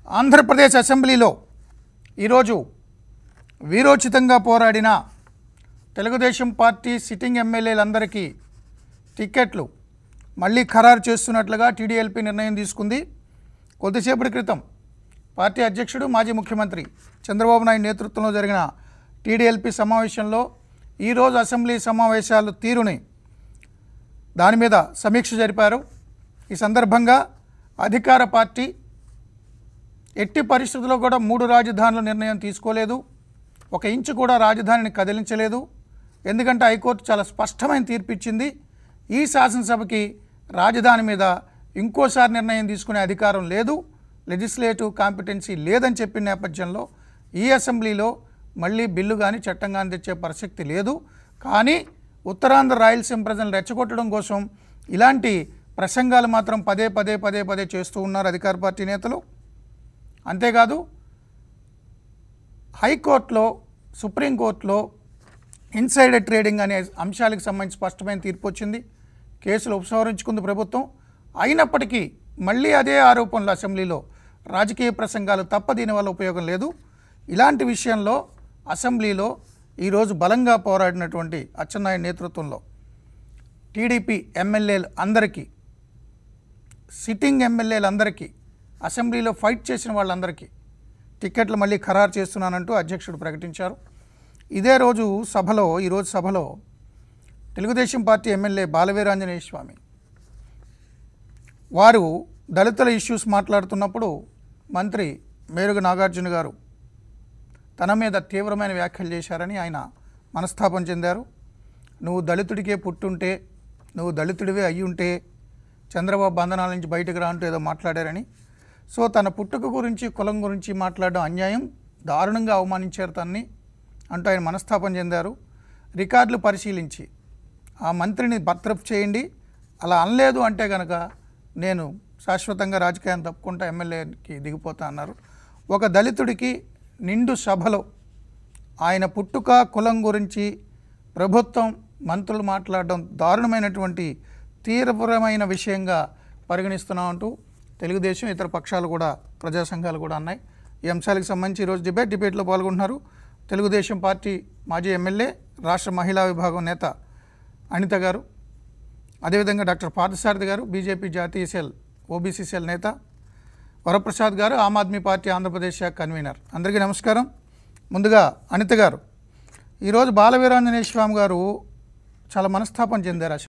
ఆంధ్రప్రదేశ్ అసెంబ్లీలో ఈరోజు వీరోచితంగా పోరాడిన తెలుగుదేశం పార్టీ సిట్టింగ్ ఎమ్మెల్యేలందరికీ టిక్కెట్లు మళ్ళీ ఖరారు చేస్తున్నట్లుగా టీడీఎల్పీ నిర్ణయం తీసుకుంది కొద్దిసేపటి క్రితం పార్టీ అధ్యక్షుడు మాజీ ముఖ్యమంత్రి చంద్రబాబు నాయుడు నేతృత్వంలో జరిగిన టీడీఎల్పీ సమావేశంలో ఈరోజు అసెంబ్లీ సమావేశాలు తీరుని దాని మీద సమీక్ష జరిపారు ఈ సందర్భంగా అధికార పార్టీ ఎట్టి పరిస్థితుల్లో కూడా మూడు రాజధానుల నిర్ణయం తీసుకోలేదు ఒక ఇంచు కూడా రాజధానిని కదిలించలేదు ఎందుకంటే హైకోర్టు చాలా స్పష్టమైన తీర్పు ఇచ్చింది ఈ శాసనసభకి రాజధాని మీద ఇంకోసారి నిర్ణయం తీసుకునే అధికారం లేదు లెజిస్లేటివ్ కాంపిటెన్సీ లేదని చెప్పిన నేపథ్యంలో ఈ అసెంబ్లీలో మళ్ళీ బిల్లు కానీ చట్టం కానీ తెచ్చే ప్రసక్తి లేదు కానీ ఉత్తరాంధ్ర రాయలసీమ ప్రజలను రెచ్చగొట్టడం కోసం ఇలాంటి ప్రసంగాలు మాత్రం పదే పదే పదే పదే చేస్తూ ఉన్నారు అధికార పార్టీ నేతలు అంతేకాదు హైకోర్టులో సుప్రీంకోర్టులో ఇన్సైడర్ ట్రేడింగ్ అనే అంశాలకు సంబంధించి స్పష్టమైన తీర్పు వచ్చింది కేసులు ఉపసంహరించుకుంది ప్రభుత్వం అయినప్పటికీ మళ్ళీ అదే ఆరోపణలు అసెంబ్లీలో రాజకీయ ప్రసంగాలు తప్ప దీనివల్ల ఉపయోగం లేదు ఇలాంటి విషయంలో అసెంబ్లీలో ఈరోజు బలంగా పోరాడినటువంటి అచ్చెన్నాయుడు నేతృత్వంలో టీడీపీ ఎమ్మెల్యేలు అందరికీ సిట్టింగ్ ఎమ్మెల్యేలందరికీ అసెంబ్లీలో ఫైట్ చేసిన వాళ్ళందరికీ టికెట్లు మళ్ళీ ఖరారు చేస్తున్నానంటూ అధ్యక్షుడు ప్రకటించారు ఇదే రోజు సభలో ఈరోజు సభలో తెలుగుదేశం పార్టీ ఎమ్మెల్యే బాలవీరాంజనేయ స్వామి వారు దళితుల ఇష్యూస్ మాట్లాడుతున్నప్పుడు మంత్రి మేరుగు నాగార్జున గారు తన మీద తీవ్రమైన వ్యాఖ్యలు చేశారని ఆయన మనస్తాపం చెందారు నువ్వు దళితుడికే పుట్టుంటే నువ్వు దళితుడివే అయ్యి ఉంటే చంద్రబాబు బంధనాల నుంచి బయటకు రా అంటూ ఏదో మాట్లాడారని సో తన పుట్టుక గురించి కులం గురించి మాట్లాడడం అన్యాయం దారుణంగా అవమానించారు తన్ని అంటూ ఆయన మనస్తాపం చెందారు రికార్డులు పరిశీలించి ఆ మంత్రిని బర్తరఫ్ చేయండి అలా అనలేదు అంటే కనుక నేను శాశ్వతంగా రాజకీయాన్ని తప్పుకుంటా ఎమ్మెల్యేకి దిగిపోతా అన్నారు ఒక దళితుడికి నిండు సభలో ఆయన పుట్టుక కులం గురించి ప్రభుత్వం మంత్రులు మాట్లాడడం దారుణమైనటువంటి తీవ్రమైన విషయంగా పరిగణిస్తున్నామంటూ తెలుగుదేశం ఇతర పక్షాలు కూడా ప్రజా సంఘాలు కూడా అన్నాయి ఈ అంశాలకు సంబంధించి ఈరోజు డిబేట్ డిబేట్లో పాల్గొంటున్నారు తెలుగుదేశం పార్టీ మాజీ ఎమ్మెల్యే రాష్ట్ర మహిళా విభాగం నేత అనిత గారు అదేవిధంగా డాక్టర్ పార్థసారథి గారు బీజేపీ జాతీయ సెల్ ఓబీసీ సెల్ నేత వరప్రసాద్ గారు ఆమ్ ఆద్మీ పార్టీ ఆంధ్రప్రదేశ్ శాఖ కన్వీనర్ అందరికీ నమస్కారం ముందుగా అనిత గారు ఈరోజు బాలవీరాంజనేయ స్వామి గారు చాలా మనస్తాపం చెందారు